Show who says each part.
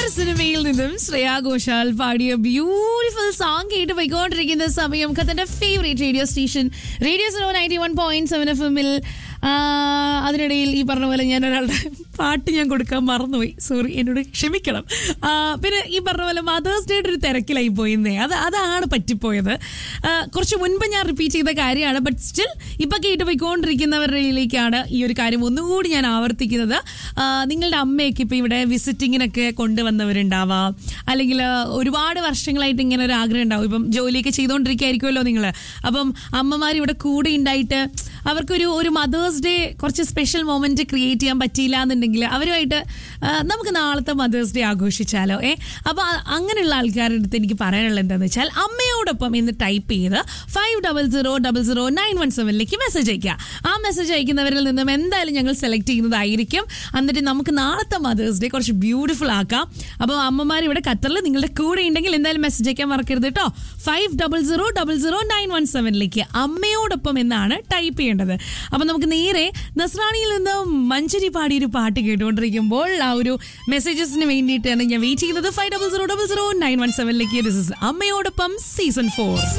Speaker 1: സിനിമയിൽ നിന്നും ശ്രേയാ ഘോഷാൽ പാടിയ ബ്യൂട്ടിഫുൾ സോങ് കേട്ട് പോയിക്കൊണ്ടിരിക്കുന്ന സമയം ഖത്തന്റെ ഫേവറേറ്റ് റേഡിയോ സ്റ്റേഷൻ റേഡിയോ സോ ninety one point seven F എമ്മിൽ അതിനിടയിൽ ഈ പറഞ്ഞ പോലെ ഞാൻ ഒരാളുടെ പാട്ട് ഞാൻ കൊടുക്കാൻ മറന്നുപോയി സോറി എന്നോട് ക്ഷമിക്കണം ആ, പിന്നെ ഈ പറഞ്ഞ പോലെ മദേഴ്സ് ഡേയുടെ ഒരു തിരക്കിലായി പോയിന്നേ അത് അതാണ് പറ്റിപ്പോയത് ആ, കുറച്ച് മുൻപ് ഞാൻ റിപ്പീറ്റ് ചെയ്ത കാര്യമാണ് ബട്ട് സ്റ്റിൽ ഇപ്പൊ കേട്ട് പോയിക്കൊണ്ടിരിക്കുന്നവരിലേക്കാണ് ഈ ഒരു കാര്യം ഒന്നുകൂടി ഞാൻ ആവർത്തിക്കുന്നത് ആ, നിങ്ങളുടെ അമ്മയൊക്കെ ഇപ്പൊ ഇവിടെ വിസിറ്റിങ്ങിനൊക്കെ കൊണ്ടുവന്നവരുണ്ടാവാം അല്ലെങ്കിൽ ആ, ഒരുപാട് വർഷങ്ങളായിട്ട് ഇങ്ങനെ ഒരു ആഗ്രഹം ഉണ്ടാവും ഇപ്പം ജോലിയൊക്കെ ചെയ്തുകൊണ്ടിരിക്കുകയായിരിക്കുമല്ലോ നിങ്ങൾ അപ്പം അമ്മമാർ ഇവിടെ കൂടെ ഉണ്ടായിട്ട് അവർക്കൊരു ഒരു മദേഴ്സ് ഡേ കുറച്ച് സ്പെഷ്യൽ മൊമെന്റ് ക്രിയേറ്റ് ചെയ്യാൻ പറ്റിയില്ല എന്നുണ്ടെങ്കിൽ അവരുമായിട്ട് ആ, നമുക്ക് നാളത്തെ മദേഴ്സ് ഡേ ആഘോഷിച്ചാലോ ഏ അപ്പോൾ അങ്ങനെയുള്ള ആൾക്കാരുടെ അടുത്ത് എനിക്ക് പറയാനുള്ളത് എന്താണെന്ന് വെച്ചാൽ അമ്മയോടൊപ്പം ഇന്ന് ടൈപ്പ് ചെയ്ത് five double zero double zero nine one സെവനിലേക്ക് മെസ്സേജ് അയക്കുക ആ മെസ്സേജ് അയക്കുന്നവരിൽ നിന്നും എന്തായാലും ഞങ്ങൾ സെലക്ട് ചെയ്യുന്നതായിരിക്കും എന്നിട്ട് നമുക്ക് നാളത്തെ മദേഴ്സ് ഡേ കുറച്ച് ബ്യൂട്ടിഫുൾ ആക്കാം അപ്പോൾ അമ്മമാർ ഇവിടെ ഖത്തറിൽ നിങ്ങളുടെ കൂടെ ഉണ്ടെങ്കിൽ എന്തായാലും മെസ്സേജ് അയക്കാൻ മറക്കരുത് കേട്ടോ five double zero double zero nine one സെവനിലേക്ക് അമ്മയോടൊപ്പം എന്നാണ് ടൈപ്പ് ചെയ്യേണ്ടത് അപ്പം നമുക്ക് നേരെ നസ്രാണിയിൽ നിന്ന് മഞ്ചരി പാടിയൊരു പാട്ട് കേട്ടുകൊണ്ടിരിക്കുമ്പോൾ ആ ഒരു മെസ്സേജസിന് വേണ്ടിയിട്ടാണ് ഞാൻ വെയിറ്റ് ചെയ്യുന്നത് five double zero double zero nine one സെവനിലേക്ക് ദിസ് ഇസ് അമ്മയോടൊപ്പം സീസൺ ഫോർ